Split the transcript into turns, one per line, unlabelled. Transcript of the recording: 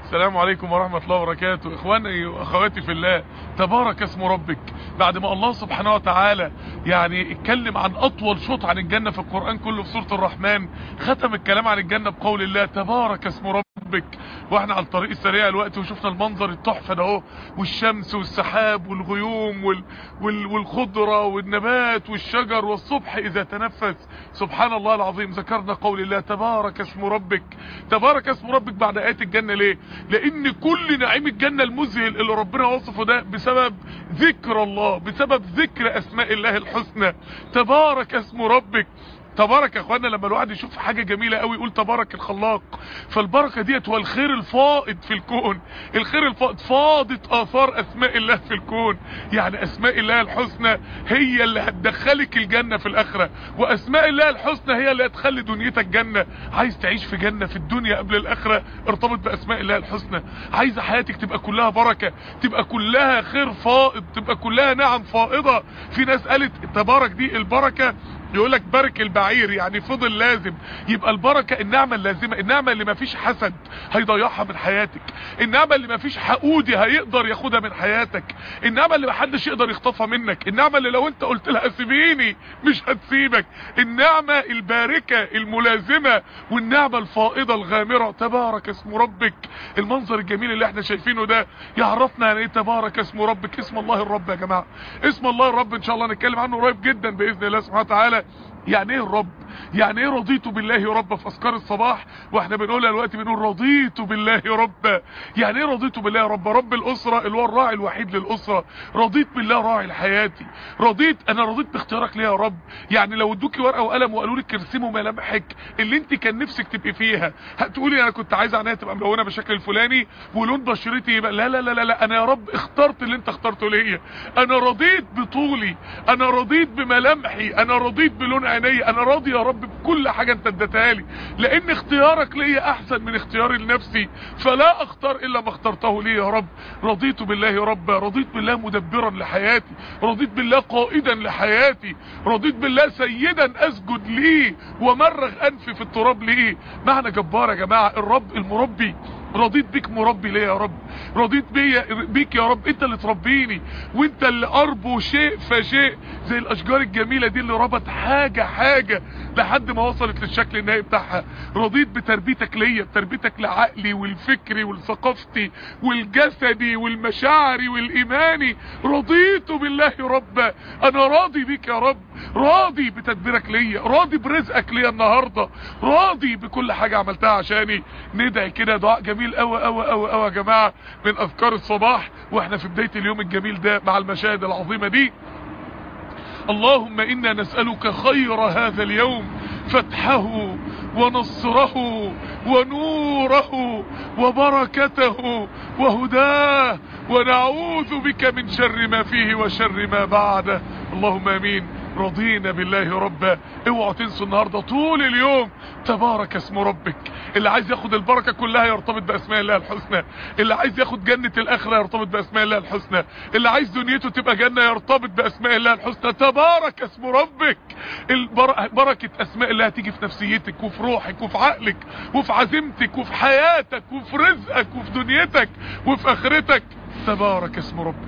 السلام عليكم ورحمة الله وبركاته اخواني واخواتي في الله تبارك اسم ربك بعد ما الله سبحانه وتعالى يعني اتكلم عن اطول شوط عن الجنة في القرآن كله في سورة الرحمن ختم الكلام عن الجنة بقول الله تبارك اسم ربك واحنا على الطريق السريع الوقت وشفنا المنظر التحفة ده اهو والشمس والسحاب والغيوم وال وال والخضرة والنبات والشجر والصبح اذا تنفس سبحان الله العظيم ذكرنا قول الله تبارك اسم ربك تبارك اسم ربك بعد ايات الجنة ليه لان كل نعيم الجنة المذهل اللي ربنا وصفه ده بسبب ذكر الله بسبب ذكر اسماء الله الحسنى تبارك اسم ربك تبارك يا اخوانا لما الواحد يشوف حاجة جميلة قوي يقول تبارك الخلاق فالبركة ديت هو الخير الفائض في الكون الخير الفائض فاضت اثار اسماء الله في الكون يعني اسماء الله الحسنى هي اللي هتدخلك الجنة في الاخرة واسماء الله الحسنى هي اللي هتخلي دنيتك جنة عايز تعيش في جنة في الدنيا قبل الاخرة ارتبط باسماء الله الحسنى عايز حياتك تبقى كلها بركة تبقى كلها خير فائض تبقى كلها نعم فائضة في ناس قالت تبارك دي البركة يقول لك بارك البعير يعني فضل لازم يبقى البركة النعمة اللازمة النعمة اللي ما فيش حسد هيضيعها من حياتك النعمة اللي ما فيش حقودي هيقدر ياخدها من حياتك النعمة اللي ما حدش يقدر يخطفها منك النعمة اللي لو انت قلت لها سيبيني مش هتسيبك النعمة الباركة الملازمة والنعمة الفائضة الغامرة تبارك اسم ربك المنظر الجميل اللي احنا شايفينه ده يعرفنا يعني ايه تبارك اسم ربك اسم الله الرب يا جماعة اسم الله الرب ان شاء الله نتكلم عنه قريب جدا باذن الله سبحانه وتعالى يعني ايه الرب يعني ايه رضيت بالله رب في اذكار الصباح واحنا بنقولها دلوقتي بنقول رضيت بالله رب يعني ايه رضيت بالله رب رب الاسره اللي هو الراعي الوحيد للاسره رضيت بالله راعي لحياتي رضيت انا رضيت باختيارك ليه يا رب يعني لو ادوكي ورقه وقلم وقالوا لك ارسموا ملامحك اللي انت كان نفسك تبقي فيها هتقولي انا كنت عايزه عينيا تبقى ملونه بالشكل الفلاني ولون بشرتي يبقى لا لا لا لا, لا انا يا رب اخترت اللي انت اخترته ليا انا رضيت بطولي انا رضيت بملامحي انا رضيت بلون عيني انا راضي يا رب بكل حاجة انت اديتها لي لان اختيارك ليا احسن من اختياري لنفسي فلا اختار الا ما اخترته لي يا رب رضيت بالله يا رب رضيت بالله مدبرا لحياتي رضيت بالله قائدا لحياتي رضيت بالله سيدا اسجد ليه ومرغ انفي في التراب ليه معنى جبار يا جماعة الرب المربي رضيت بيك مربي ليه يا رب رضيت بي بيك يا رب انت اللي تربيني وانت اللي اربو شيء فشيء زي الاشجار الجميلة دي اللي ربط حاجة حاجة لحد ما وصلت للشكل النهائي بتاعها رضيت بتربيتك ليا بتربيتك لعقلي والفكري والثقافتي والجسدي والمشاعري والايماني رضيت بالله رب انا راضي بيك يا رب راضي بتدبيرك ليا راضي برزقك ليا النهاردة راضي بكل حاجة عملتها عشاني ندعي كده دعاء جميل قوي قوي قوي قوي يا جماعة من اذكار الصباح واحنا في بداية اليوم الجميل ده مع المشاهد العظيمة دي اللهم انا نسألك خير هذا اليوم فتحه ونصره ونوره وبركته وهداه ونعوذ بك من شر ما فيه وشر ما بعده اللهم امين رضينا بالله ربا اوعوا تنسوا النهاردة طول اليوم تبارك اسم ربك اللي عايز ياخد البركة كلها يرتبط باسماء الله الحسنى اللي عايز ياخد جنة الاخرة يرتبط باسماء الله الحسنى اللي عايز دنيته تبقى جنة يرتبط باسماء الله الحسنى تبارك اسم ربك البر... بركة اسماء الله هتيجي في نفسيتك وفي روحك وفي عقلك وفي عزيمتك وفي حياتك وفي رزقك وفي دنيتك وفي اخرتك تبارك اسم ربك